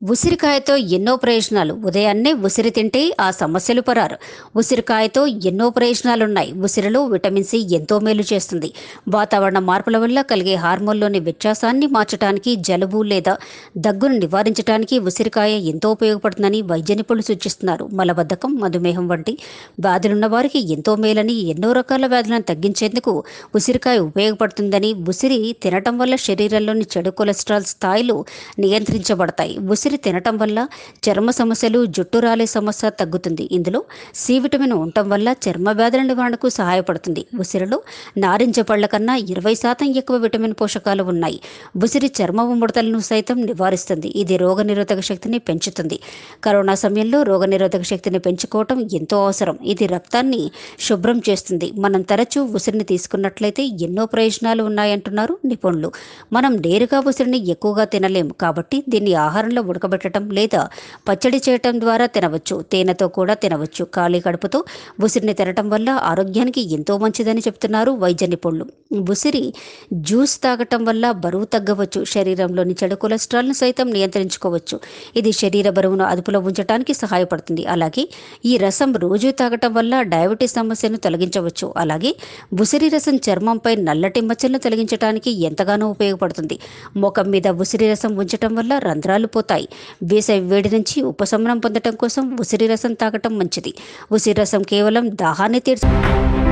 ఉసిరికాయతో ఎన్నో ప్రయోజనాలు ఉదయాన్నే ఉసిరి తింటే ఆ సమస్యలు పరారు ఉసిరికాయతో ఎన్నో ప్రయోజనాలున్నాయి ఉసిరిలో విటమిన్ సి ఎంతో మేలు చేస్తుంది వాతావరణ మార్పుల వల్ల కలిగే హార్మోన్లోని వ్యత్యాసాన్ని మార్చడానికి జలుబు లేదా దగ్గును నివారించడానికి ఉసిరికాయ ఎంతో ఉపయోగపడుతుందని వైద్య నిపుణులు సూచిస్తున్నారు మలబద్ధకం మధుమేహం వంటి వ్యాధులున్న వారికి ఎంతో మేలని ఎన్నో రకాల వ్యాధులను తగ్గించేందుకు ఉసిరికాయ ఉపయోగపడుతుందని ఉసిరి తినటం వల్ల శరీరంలోని చెడు కొలెస్ట్రాల్ స్థాయిలు నియంత్రించబడతాయి ఉసిరి తినటం వల్ల చర్మ సమస్యలు జుట్టు రాలే సమస్య తగ్గుతుంది ఇందులో సి విటమిన్ ఉండటం వల్ల చర్మ వ్యాధుల నివారణకు సహాయపడుతుంది ఉసిరిలో నారింజ పళ్ళ కన్నా ఇరవై శాతం ఎక్కువ విటమిన్ పోషకాలు ఉన్నాయి ఉసిరి చర్మ ముడతలను సైతం నివారిస్తుంది ఇది రోగనిరోధక శక్తిని పెంచుతుంది కరోనా సమయంలో రోగనిరోధక శక్తిని పెంచుకోవటం ఎంతో అవసరం ఇది రక్తాన్ని శుభ్రం చేస్తుంది మనం తరచూ ఉసిరిని తీసుకున్నట్లయితే ఎన్నో ప్రయోజనాలు ఉన్నాయంటున్నారు నిపుణులు మనం నేరుగా ఉసిరిని ఎక్కువగా తినలేము కాబట్టి దీన్ని ఆహారంలో ఉడకబెట్టడం లేదా పచ్చడి చేయటం ద్వారా తినవచ్చు తేనెతో కూడా తినవచ్చు ఖాళీ కడుపుతో ఉసిరిని తినటం వల్ల ఆరోగ్యానికి ఎంతో మంచిదని చెప్తున్నారు వైద్య నిపుణులు ఉసిరి జ్యూస్ తాగటం వల్ల బరువు తగ్గవచ్చు శరీరంలోని చెడు కొలెస్ట్రాల్ను సైతం నియంత్రించుకోవచ్చు ఇది శరీర బరువును అదుపులో ఉంచడానికి సహాయపడుతుంది అలాగే ఈ రసం రోజు తాగటం వల్ల డయాబెటీస్ సమస్యను తొలగించవచ్చు అలాగే ఉసిరి రసం చర్మంపై నల్లటి మచ్చలను తొలగించడానికి ఎంతగానో ఉపయోగపడుతుంది ముఖం మీద ఉసిరి రసం ఉంచటం వల్ల రంధ్రాలు పోతాయి వేసవి వేడి నుంచి ఉపశమనం పొందటం కోసం ఉసిరి రసం తాగటం మంచిది ఉసిరి రసం కేవలం దాహాన్ని తీర్చ